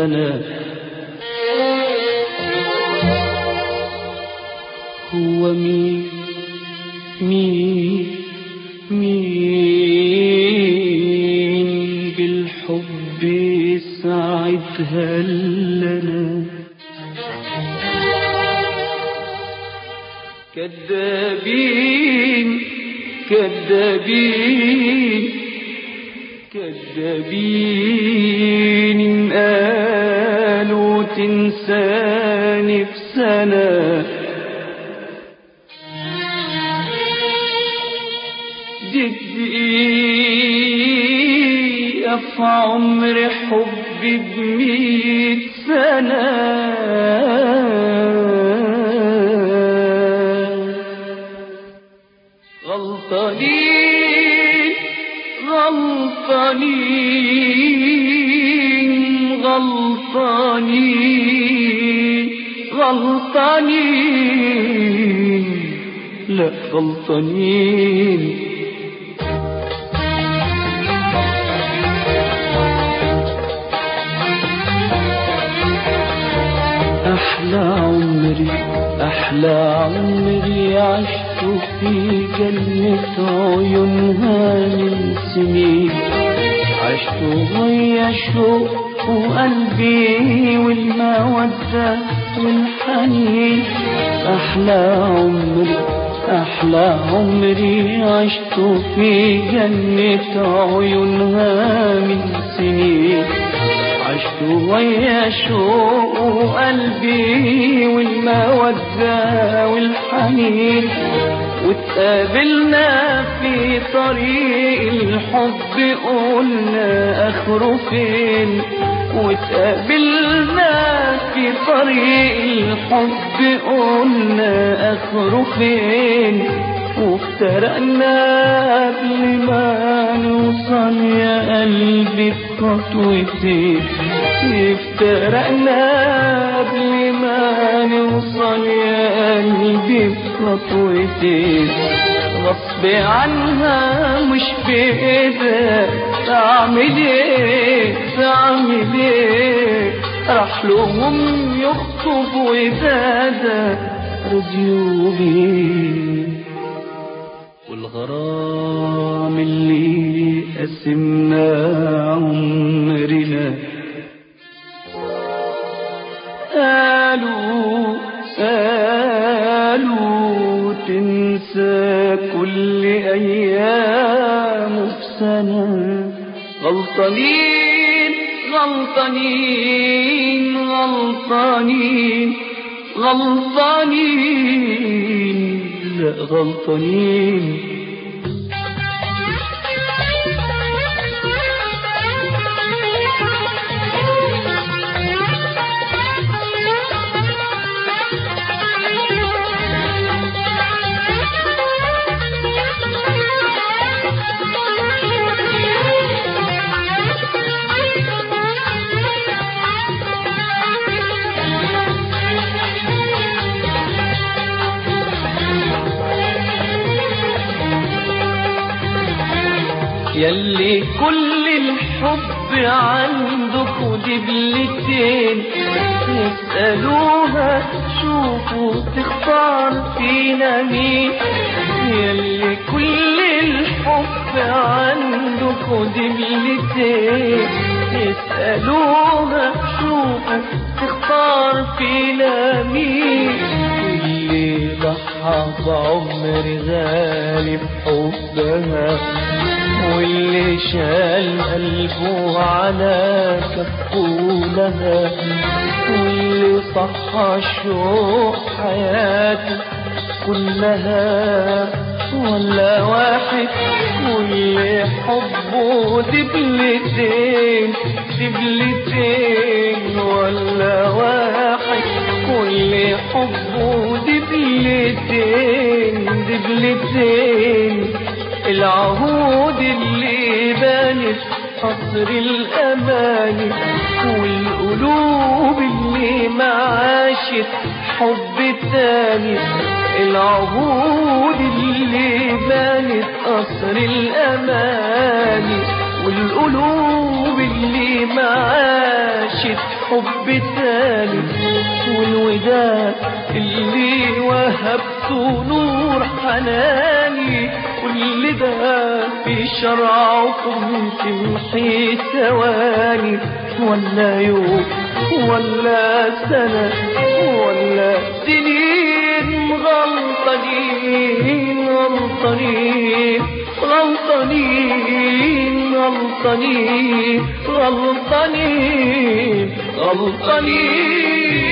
لنا هو مين مين مين بالحب يسعدها لنا كذابين كذابين كذابين قالوا تنساني في سنة دقيقة في عمر حبي بمية سنة غلطانين غلطانين غلطانين غلطانين لا غلطانين أحلى عمري أحلى عمري عشت في جنة عيونها من سنين عشت ويا شوق وقلبي والمودة والحنين أحلى عمري أحلى عمري عشت في جنة عيونها من سنين عشت ويا شوق قلبي والمودة والحنين واتقابلنا في طريق الحب قلنا اخره فين واتقابلنا في طريق الحب قلنا اخره فين وافترقنا قبل ما نوصل يا قلبي بخطوتين افترقنا قبل ما نوصل يا قلبي بخطوتين غصب عنها مش بإيدك تعمل ايه تعمل ايه راح لهم يخطب ودادا رضيوا بيه والغرام اللي قسمنا عمرنا قالوا قالوا تنسى كل أيام في سنة غلطانين غلطانين غلطانين غلطانين لا غلطانين يلي كل الحب عندك دبلتين يسألوها شوفوا تختار فينا مين يلي كل الحب عندك دبلتين يسألوها شوفوا تختار فينا مين اللي ضحى بعمر غالي بحبها واللي شال قلبه على كفولها واللي صحى شوق حياته كلها ولا واحد واللي حبه دبلتين دبلتين ولا واحد واللي حبه دبلتين دبلتين العهود اللي بانت قصر الأماني والقلوب اللي ما عاشت حب تاني العهود اللي بانت قصر الأماني والقلوب اللي ما عاشت حب تاني والوداد اللي وهبته نور حناني واللي ده في شرعكم تمحي ثواني ولا يوم ولا سنة ولا سنين غلطانين غلطانين غلطانين غلطانين غلطانين غلطانين